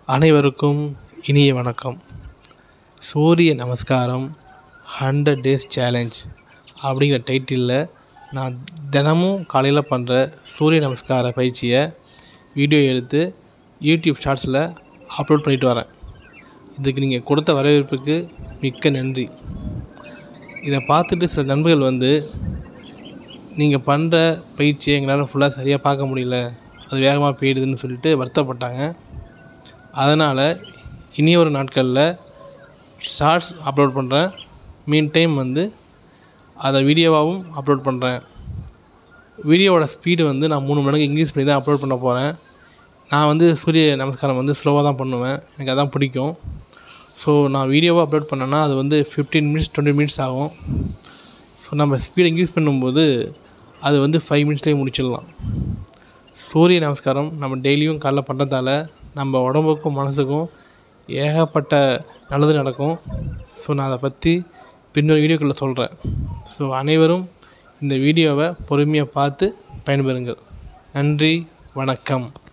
அனைவருக்கும் இனிய வணக்கம் சூரிய நமஸ்காரம் ஹண்ட்ரட் டேஸ் சேலஞ்ச் அப்படிங்கிற டைட்டிலில் நான் தினமும் காலையில் பண்ணுற சூரிய நமஸ்கார பயிற்சியை வீடியோ எடுத்து யூடியூப் ஷார்ட்ஸில் அப்லோட் பண்ணிட்டு வரேன் இதுக்கு நீங்கள் கொடுத்த வரவேற்புக்கு மிக்க நன்றி இதை பார்த்துட்டு சில நண்பர்கள் வந்து நீங்கள் பண்ணுற பயிற்சியை எங்களால் ஃபுல்லாக சரியாக பார்க்க முடியல அது வேகமாக போயிடுதுன்னு சொல்லிட்டு வருத்தப்பட்டாங்க அதனால் இனி ஒரு நாட்களில் ஷார்ட்ஸ் அப்லோட் பண்ணுறேன் மீன் டைம் வந்து அதை வீடியோவாகவும் அப்லோட் பண்ணுறேன் வீடியோவோட ஸ்பீடு வந்து நான் மூணு மடங்கு இன்க்ரீஸ் பண்ணி தான் அப்லோட் பண்ண போகிறேன் நான் வந்து சூரிய நமஸ்காரம் வந்து ஸ்லோவாக தான் பண்ணுவேன் எனக்கு அதான் பிடிக்கும் ஸோ நான் வீடியோவாக அப்லோட் பண்ணேன்னா அது வந்து ஃபிஃப்டீன் மினிட்ஸ் டுவெண்ட்டி மினிட்ஸ் ஆகும் ஸோ நம்ம ஸ்பீடை இன்க்ரீஸ் பண்ணும்போது அது வந்து ஃபைவ் மினிட்ஸ்லேயே முடிச்சிடலாம் சூரிய நமஸ்காரம் நம்ம டெய்லியும் காலைல பண்ணுறதால நம்ம உடம்புக்கும் மனசுக்கும் ஏகப்பட்ட நல்லது நடக்கும் ஸோ நான் அதை பற்றி பின்னொரு வீடியோக்குள்ளே சொல்கிறேன் ஸோ அனைவரும் இந்த வீடியோவை பொறுமையாக பார்த்து பயன்பெறுங்கள் நன்றி வணக்கம்